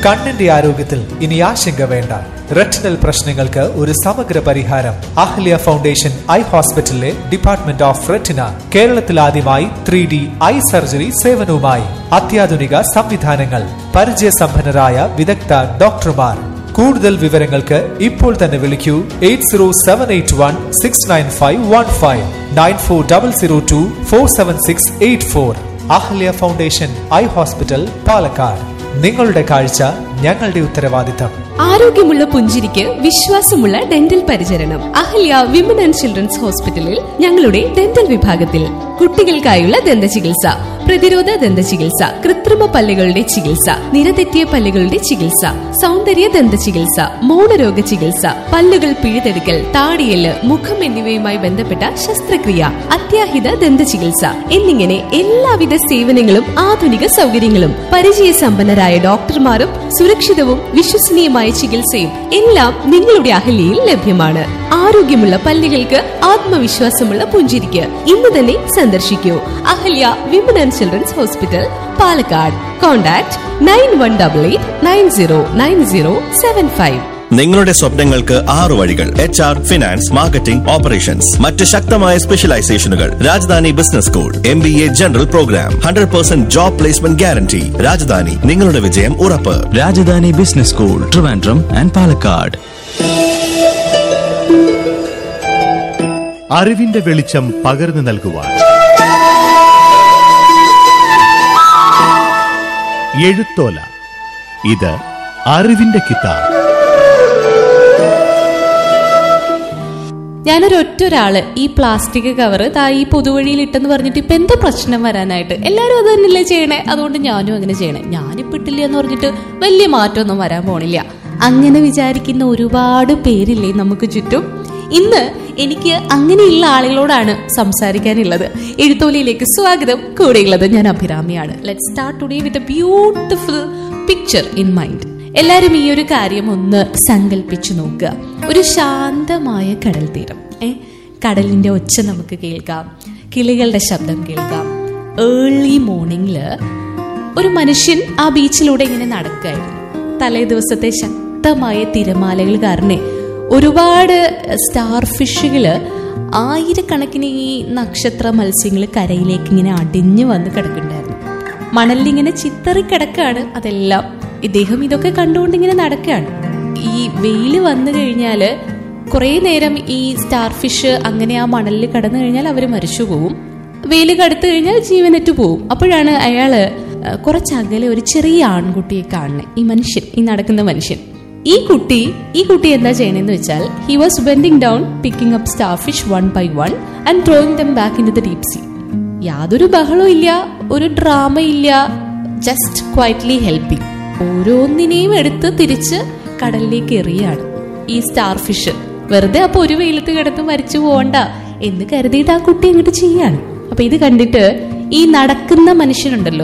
കണ്ണിന്റെ ആരോഗ്യത്തിൽ ഇനി ആശങ്ക വേണ്ട റെറ്റിനൽ പ്രശ്നങ്ങൾക്ക് ഒരു സമഗ്ര പരിഹാരം അഹ്ല്യ ഫൗണ്ടേഷൻ ഐ ഹോസ്പിറ്റലിലെ ഡിപ്പാർട്ട്മെന്റ് ഓഫ് റെറ്റിന കേരളത്തിൽ ആദ്യമായി ത്രീ ഡി ഐ സർജറി സേവനവുമായി അത്യാധുനിക സംവിധാനങ്ങൾ പരിചയസമ്പന്നരായ വിദഗ്ധ ഡോക്ടർമാർ കൂടുതൽ വിവരങ്ങൾക്ക് ഇപ്പോൾ തന്നെ വിളിക്കൂ eight zero seven eight one six nine five one five nine four double zero two four seven six eight four Ahalya foundation eye hospital Palakkad നിങ്ങളുടെ കാഴ്ച ഞങ്ങളുടെ ഉത്തരവാദിത്തം ആരോഗ്യമുള്ള പുഞ്ചിരിക്ക് വിശ്വാസമുള്ള ഡെന്റൽ പരിചരണം അഹല്യ വിമൻ ആൻഡ് ചിൽഡ്രൻസ് ഹോസ്പിറ്റലിൽ ഞങ്ങളുടെ ഡെന്റൽ വിഭാഗത്തിൽ കുട്ടികൾക്കായുള്ള ദന്ത ചികിത്സ പ്രതിരോധ ദന്ത ചികിത്സ കൃത്രിമ പല്ലുകളുടെ ചികിത്സ നിരതെറ്റിയ പല്ലുകളുടെ ചികിത്സ സൗന്ദര്യ ദന്ത ചികിത്സ മൗനരോഗ ചികിത്സ പല്ലുകൾ പിഴുതെടുക്കൽ താടിയല് മുഖം എന്നിവയുമായി ബന്ധപ്പെട്ട ശസ്ത്രക്രിയ അത്യാഹിത ദന്ത ചികിത്സ എന്നിങ്ങനെ എല്ലാവിധ സേവനങ്ങളും ആധുനിക സൗകര്യങ്ങളും പരിചയസമ്പന്നരായ ഡോക്ടർമാരും സുരക്ഷിതവും വിശ്വസനീയമായ ചികിത്സയും എല്ലാം നിങ്ങളുടെ അഹല്യയിൽ ലഭ്യമാണ് ആരോഗ്യമുള്ള പല്ലുകൾക്ക് ആത്മവിശ്വാസമുള്ള പുഞ്ചിരിക്ക് ഇന്ന് തന്നെ സന്ദർശിക്കൂ Ahalya women and children's hospital Palakkad contact nine one double eight nine zero nine zero seven five നിങ്ങളുടെ സ്വപ്നങ്ങൾക്ക് ആറു വഴികൾ H R finance marketing operations മറ്റ് ശക്തമായ സ്പെഷ്യലൈസേഷനുകൾ Rajadhani business school M B A general program hundred percent job placement guarantee Rajadhani നിങ്ങളുടെ വിജയം ഉറപ്പ് Rajadhani business school Trivandrum and Palakkad അറിവിന്റെ വെളിച്ചം പകർന്നു നൽകുവാൻ എഴുത്തോല ഇത് അറിവിന്റെ കിതാബ് ഞാനൊരു ഒറ്റ ഒരാള് ഈ പ്ലാസ്റ്റിക് കവർ താ ഈ പൊതുവഴിയിൽ ഇട്ടെന്ന് പറഞ്ഞിട്ട് ഇപ്പൊ എന്താ പ്രശ്നം വരാനായിട്ട് എല്ലാരും അത് തന്നെയല്ലേ ചെയ്യണേ അതുകൊണ്ട് ഞാനും അങ്ങനെ ചെയ്യണേ ഞാനിപ്പോ ഇട്ടില്ല എന്ന് പറഞ്ഞിട്ട് വലിയ മാറ്റമൊന്നും വരാൻ പോണില്ല അങ്ങനെ വിചാരിക്കുന്ന ഒരുപാട് പേരില്ലേ നമുക്ക് ചുറ്റും ഇന്ന് എനിക്ക് അങ്ങനെയുള്ള ആളുകളോടാണ് സംസാരിക്കാനുള്ളത് എഴുത്തോലയിലേക്ക് സ്വാഗതം കൂടെയുള്ളത് ഞാൻ അഭിരാമിയാണ് let start today with a beautiful picture in mind എല്ലാരും ഈ ഒരു കാര്യം ഒന്ന് സങ്കല്പിച്ചു നോക്കുക ഒരു ശാന്തമായ കടൽ തീരം ഏ കടലിന്റെ ഒച്ച നമുക്ക് കേൾക്കാം കിളികളുടെ ശബ്ദം കേൾക്കാം ഏർലി മോർണിംഗില് ഒരു മനുഷ്യൻ ആ ബീച്ചിലൂടെ ഇങ്ങനെ നടക്കുകയായിരുന്നു തലേ ദിവസത്തെ ശക്തമായ തിരമാലകൾ കാരണം ഒരുപാട് സ്റ്റാർ ഫിഷുകള് ആയിരക്കണക്കിന് ഈ നക്ഷത്ര മത്സ്യങ്ങൾ കരയിലേക്ക് ഇങ്ങനെ അടിഞ്ഞു വന്ന് കിടക്കുന്നുണ്ടായിരുന്നു മണലിങ്ങനെ ചിത്തറിക്കിടക്കാണ് അതെല്ലാം ഇദ്ദേഹം ഇതൊക്കെ കണ്ടുകൊണ്ട് ഇങ്ങനെ നടക്കുകയാണ് ഈ വെയില് വന്നു കഴിഞ്ഞാല് കുറെ നേരം ഈ സ്റ്റാർ ഫിഷ് അങ്ങനെ ആ മണലിൽ കടന്നു കഴിഞ്ഞാൽ അവർ മരിച്ചു പോവും വെയില് കടുത്തു കഴിഞ്ഞാൽ ജീവനറ്റു പോവും അപ്പോഴാണ് അയാള് അഹ് കുറച്ചകലെ ഒരു ചെറിയ ആൺകുട്ടിയെ കാണുന്നത് ഈ മനുഷ്യൻ ഈ നടക്കുന്ന മനുഷ്യൻ ഈ കുട്ടി ഈ കുട്ടി എന്താ ചെയ്യണമെന്ന് വെച്ചാൽ he was bending down picking up starfish one by one and throwing them back in the deep sea യാതൊരു ബഹളവും ഇല്ല ഒരു ഡ്രാമ ഇല്ല ജസ്റ്റ് ക്വൈറ്റ്ലി ഹെൽപ്പിംഗ് ഓരോന്നിനെയും എടുത്ത് തിരിച്ച് കടലിലേക്ക് എറിയാണ് ഈ സ്റ്റാർ ഫിഷ് വെറുതെ അപ്പൊ ഒരു വെയിലത്ത് കിടന്ന് മരിച്ചു പോകണ്ട എന്ന് കരുതിയിട്ട് ആ കുട്ടി അങ്ങോട്ട് ചെയ്യാണ് അപ്പൊ ഇത് കണ്ടിട്ട് ഈ നടക്കുന്ന മനുഷ്യനുണ്ടല്ലോ